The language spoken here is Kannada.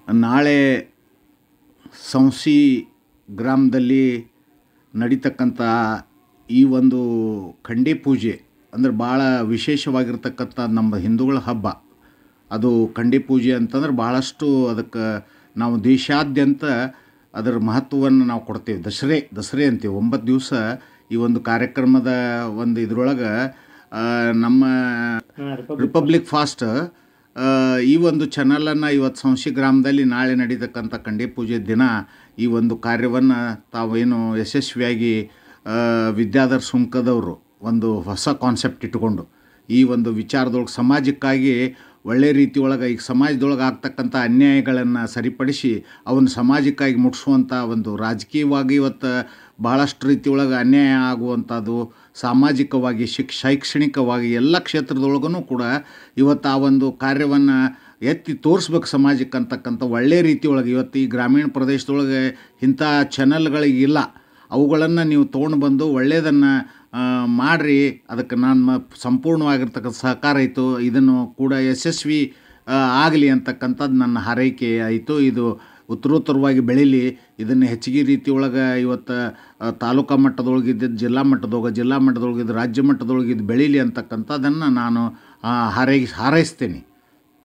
ನಾಳೆ ಸಂಸಿ ಗ್ರಾಮದಲ್ಲಿ ನಡೀತಕ್ಕಂಥ ಈ ಒಂದು ಖಂಡಿ ಪೂಜೆ ಅಂದರೆ ಭಾಳ ವಿಶೇಷವಾಗಿರ್ತಕ್ಕಂಥ ನಮ್ಮ ಹಿಂದೂಗಳ ಹಬ್ಬ ಅದು ಖಂಡಿ ಪೂಜೆ ಅಂತಂದ್ರೆ ಭಾಳಷ್ಟು ಅದಕ್ಕೆ ನಾವು ದೇಶಾದ್ಯಂತ ಅದರ ಮಹತ್ವವನ್ನು ನಾವು ಕೊಡ್ತೇವೆ ದಸರೆ ದಸರೆ ಅಂತೀವಿ ಒಂಬತ್ತು ದಿವಸ ಈ ಒಂದು ಕಾರ್ಯಕ್ರಮದ ಒಂದು ಇದ್ರೊಳಗೆ ನಮ್ಮ ರಿಪಬ್ಲಿಕ್ ಫಾಸ್ಟ್ ಆ, ಈ ಒಂದು ಚಾನಲನ್ನು ಇವತ್ತು ಸಂಶಿ ಗ್ರಾಮದಲ್ಲಿ ನಾಳೆ ನಡೀತಕ್ಕಂಥ ಖಂಡಿ ಪೂಜೆ ದಿನ ಈ ಒಂದು ಕಾರ್ಯವನ್ನು ತಾವೇನು ಯಶಸ್ವಿಯಾಗಿ ಆ, ವಿದ್ಯಾಧರ್ ಸುಂಕದವರು ಒಂದು ಹೊಸ ಕಾನ್ಸೆಪ್ಟ್ ಇಟ್ಟುಕೊಂಡು ಈ ಒಂದು ವಿಚಾರದೊಳಗೆ ಸಮಾಜಕ್ಕಾಗಿ ಒಳ್ಳೆ ರೀತಿಯೊಳಗೆ ಈಗ ಸಮಾಜದೊಳಗೆ ಆಗ್ತಕ್ಕಂಥ ಅನ್ಯಾಯಗಳನ್ನು ಸರಿಪಡಿಸಿ ಅವನ್ನ ಸಮಾಜಕ್ಕಾಗಿ ಮುಟ್ಟಿಸುವಂಥ ಒಂದು ರಾಜಕೀಯವಾಗಿ ಇವತ್ತು ಭಾಳಷ್ಟು ರೀತಿಯೊಳಗೆ ಅನ್ಯಾಯ ಆಗುವಂಥದ್ದು ಸಾಮಾಜಿಕವಾಗಿ ಶಿಕ್ ಶೈಕ್ಷಣಿಕವಾಗಿ ಎಲ್ಲ ಕ್ಷೇತ್ರದೊಳಗೂ ಕೂಡ ಇವತ್ತು ಆ ಒಂದು ಕಾರ್ಯವನ್ನು ಎತ್ತಿ ತೋರಿಸ್ಬೇಕು ಸಮಾಜಕ್ಕೆ ಅಂತಕ್ಕಂಥ ಒಳ್ಳೆ ರೀತಿಯೊಳಗೆ ಇವತ್ತು ಈ ಗ್ರಾಮೀಣ ಪ್ರದೇಶದೊಳಗೆ ಇಂಥ ಚಾನಲ್ಗಳಿಗಿಲ್ಲ ಅವುಗಳನ್ನು ನೀವು ತೊಗೊಂಡು ಬಂದು ಒಳ್ಳೆಯದನ್ನು ಮಾಡಿರಿ ಅದಕ್ಕೆ ನಾನು ಮ ಸಂಪೂರ್ಣವಾಗಿರ್ತಕ್ಕಂಥ ಸಹಕಾರ ಆಯಿತು ಇದನ್ನು ಕೂಡ ಯಶಸ್ವಿ ಆಗಲಿ ಅಂತಕ್ಕಂಥದ್ದು ನನ್ನ ಹಾರೈಕೆ ಆಯಿತು ಇದು ಉತ್ತರೋತ್ತರವಾಗಿ ಬೆಳೀಲಿ ಇದನ್ನು ಹೆಚ್ಚಿಗೆ ರೀತಿಯೊಳಗೆ ಇವತ್ತು ಆ, ತಾಲೂಕಾ ಮಟ್ಟದೊಳಗೆ ಇದ್ದಿದ್ದು ಜಿಲ್ಲಾ ಮಟ್ಟದೊಳಗೆ ಜಿಲ್ಲಾ ಮಟ್ಟದೊಳಗೆ ಇದು ರಾಜ್ಯ ಮಟ್ಟದೊಳಗೆ ಇದು ಬೆಳೀಲಿ ಅಂತಕ್ಕಂಥದ್ದನ್ನು ನಾನು ಆ, ಹಾರೈ ಹಾರೈಸ್ತೀನಿ